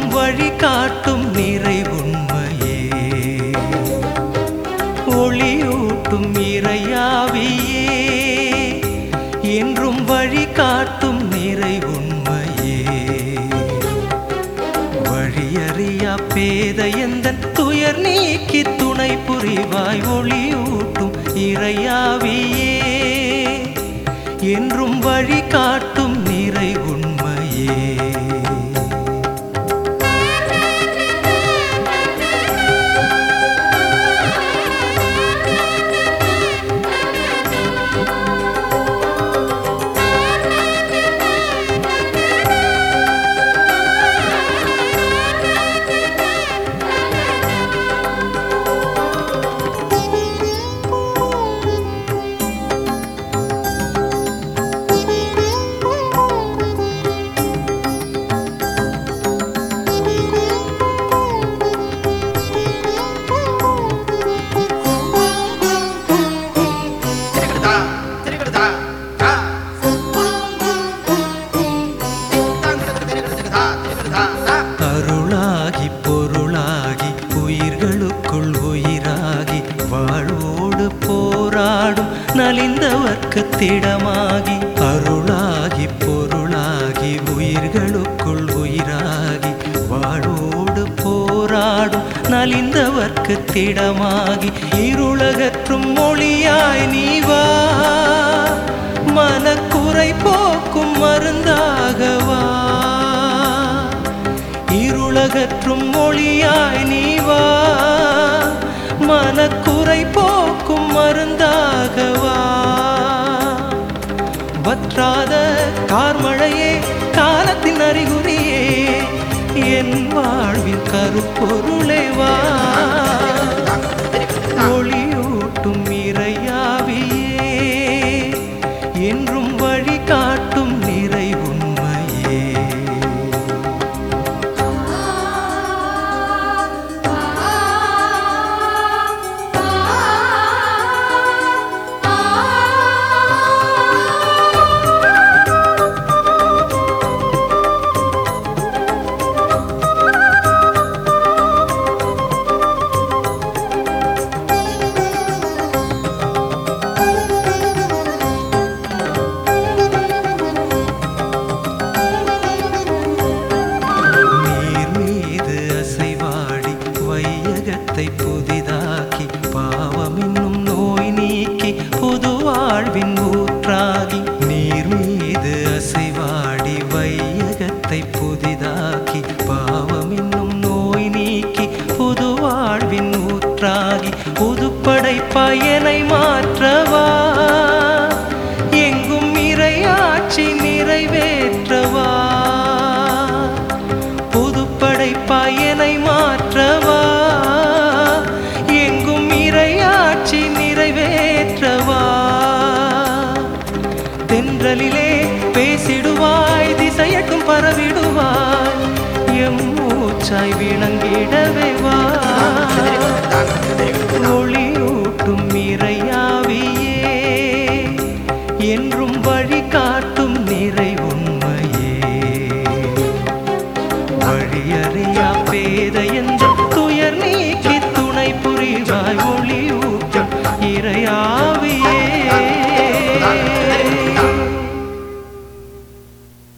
என்றும் வழி காட்டும் நிறை உண்மையே ஒளியூட்டும் இறையாவியே என்றும் வழி காட்டும் நிறை உண்மையே வழியறியா பேத எந்தன் துயர் நீக்கி துணை புரிவாய் ஒளியூட்டும் இறையாவியே என்றும் வழி காட்டும் நிறை உண்மையே திருக்கிடுதா திருக்கிடுதா தா தாங்கிடுது திருக்கிடுதுக்குதா திருக்கிடுதா தா அருளாகி பொருளாகி உயிர்களுக்குள் உயிராகி வாழ்வோடு போராடும் நலிந்தவர்க்கு திடமாகி அருளாகி பொருளாகி உயிர்களுக்குள் உயிராகி வாழ்வோடு போராடும் நலிந்தவர்க்கு திடமாகி இருளகற்றும் மொழியாய் நீ வா மனக்குறை போக்கும் மருந்தாகவா இருளகற்றும் மொழியாய் நீ வா மனக்குறை போக்கும் மருந்தாகவா வற்றாத கார்மழையே காலத்தின் அறிகுறியே என் வாழ்வின் கருப்பொருளே வா ஒளியூட்டும் இறையாவியே என்றும் வழி காட்டும் நிறை உண்மையே நீர் மீது அசைவாடி வையகத்தை புதிதாக்கி பாவம் என்னும் நோய் நீக்கி புது வாழ்வின் ஊற்றாகி நீர் மீது அசைவாடி வையகத்தை புதிதாக்கி பாவம் என்னும் நோய் நீக்கி புது வாழ்வின் ஊற்றாகி புதுப்படை பயனை மாற்றவா எங்கும் இறையாட்சி நிறைவேற்றவா புதுப்படை பயனை மாற்றவா எங்கும் இறையாட்சி நிறைவேற்றவா தென்றலிலே பேசிடுவாய் திசையட்டும் பரவிடுவாய் எம் மூச்சாய் விளங்கிடவே வா ஒளியூட்டும் இறையாவியே என்றும் வழி காட்டும் நிறை உண்மையே வழியறியா பேத என்ற துயர் நீக்கி துணை புரிவாய் ஒளியூட்டும் இறையா